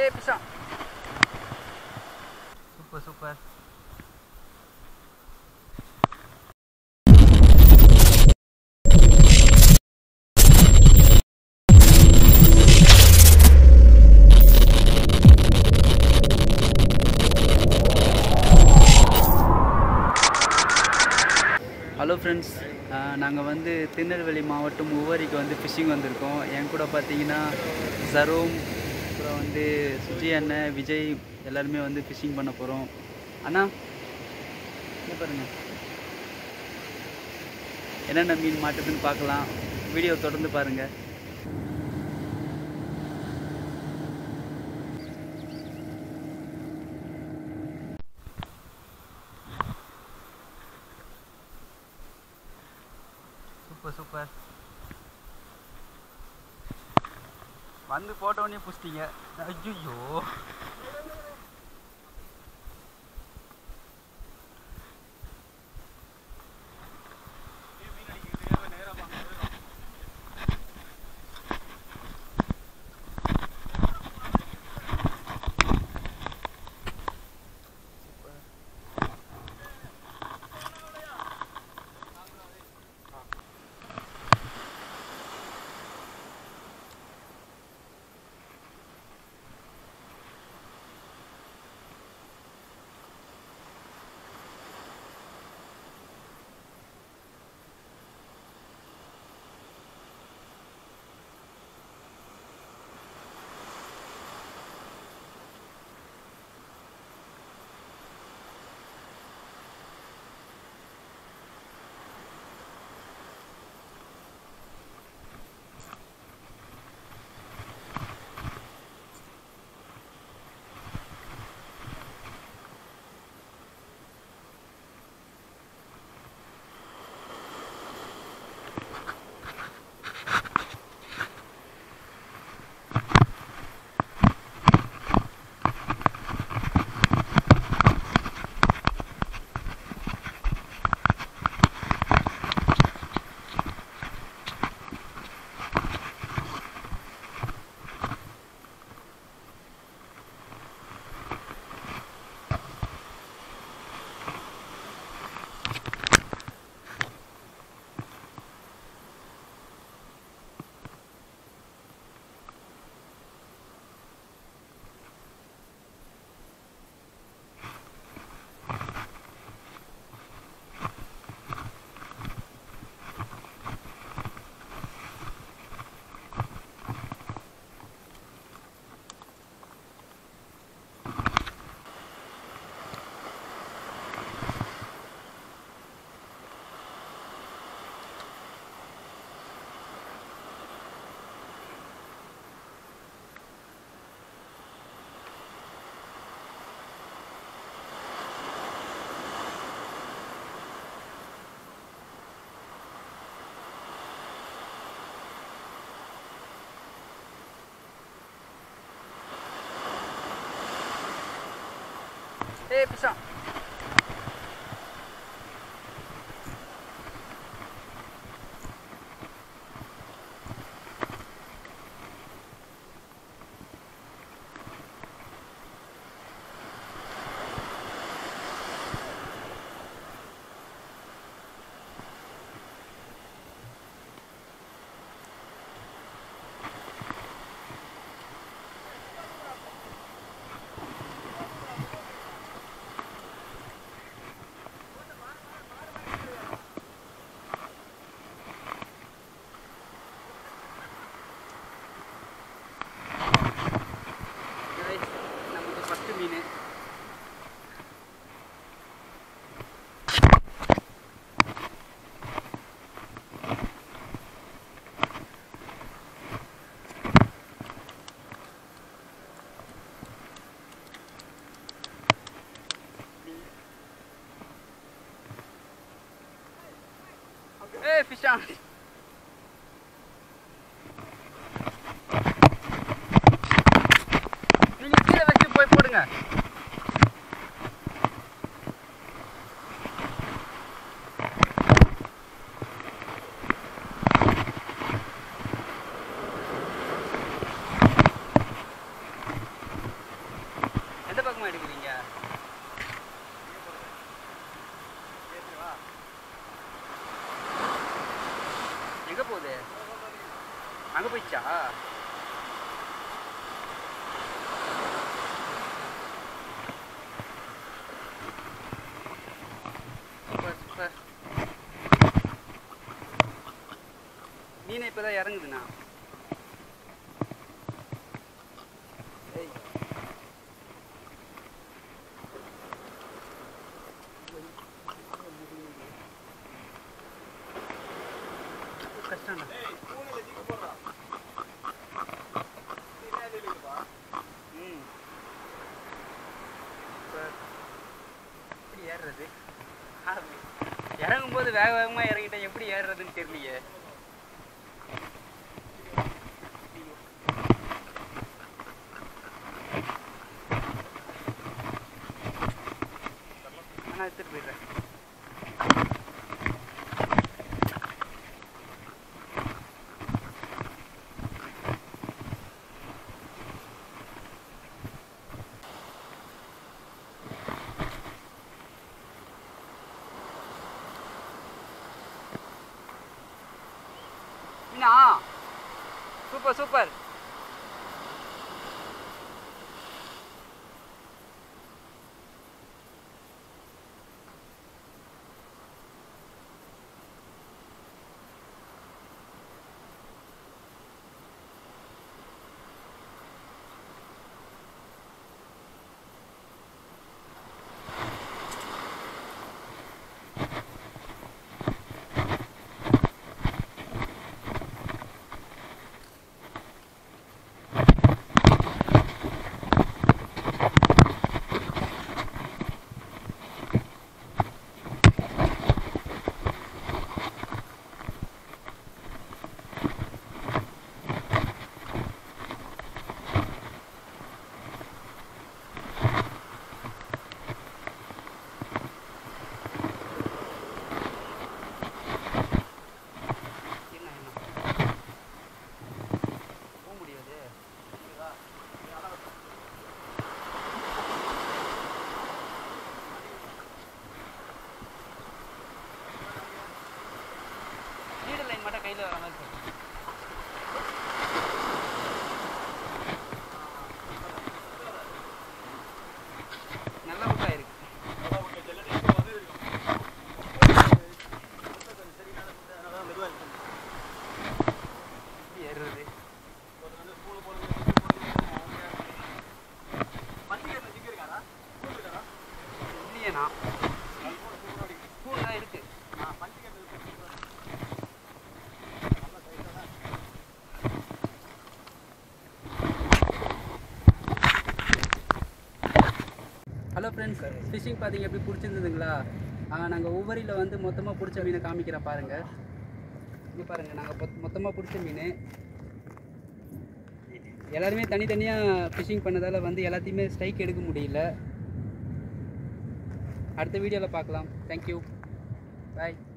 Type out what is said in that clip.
ஏய் பிஷா super super hello friends நாங்கள் வந்து திருநெல்வேலி மாவட்டம் உவரிக்கு வந்து ஃபிஷ்ஷிங் வந்திருக்கோம் என் கூட பார்த்தீங்கன்னா சரோம் அப்புறம் வந்து சுஜி அண்ணன் விஜய் எல்லாருமே வந்து ஃபிஷ்ஷிங் பண்ண போகிறோம் அண்ணா இங்க பாருங்க என்னென்ன மீன் மாட்டுதுன்னு பார்க்கலாம் வீடியோ தொடர்ந்து பாருங்கள் சூப்பர் சூப்பர் வந்து போட்டோன்னே புஷ்டிங்க ஐயோ ஏய் பிஷா நமக்கு ஃபஸ்ட்டு மீன் ஏய் ஃபிஷ் ஆன் நீங்க கீழே வச்சு போய் போடுங்க வேகமாக எடுக்கிறீங்க எங்கே போகுது அங்கே போயிடுச்சா சூப்பர் சூப்பர் மீனை இப்போ தான் இறங்குதுண்ணா ஏய் கஷ்டம்டா ம் சூப்பர் எப்படி ஏறுறது இறங்கும்போது வேக வேகமாக இறங்கிட்டேன் எப்படி ஏறுறதுன்னு தெரியலையே நான் எடுத்துட்டு போயிடுறேன் மீனா சூப்பர் சூப்பர் என்ன என்ன போக முடியாது லீடர் லைன் மட்டும் கையில் வர மாதிரி சொல்லு. நல்ல புக்கா இருக்கு எப்படி ஏறுறது இல்லையேண்ணா ஸ்கூல் தான் இருக்கு ஹலோ ஃப்ரெண்ட்ஸ் ஃபிஷிங் பார்த்தீங்க எப்படி பிடிச்சிருந்ததுங்களா நாங்கள் ஒவ்வொரியில் வந்து மொத்தமாக பிடிச்ச மீனை காமிக்கிறேன் பாருங்கள் இங்கே பாருங்கள் நாங்கள் மொத்தமாக பிடிச்ச மீன் எல்லாருமே தனித்தனியாக ஃபிஷிங் பண்ணதால் வந்து எல்லாத்தையுமே ஸ்ட்ரைக் எடுக்க முடியல அடுத்த வீடியோவில் பார்க்கலாம் தேங்க்யூ பாய்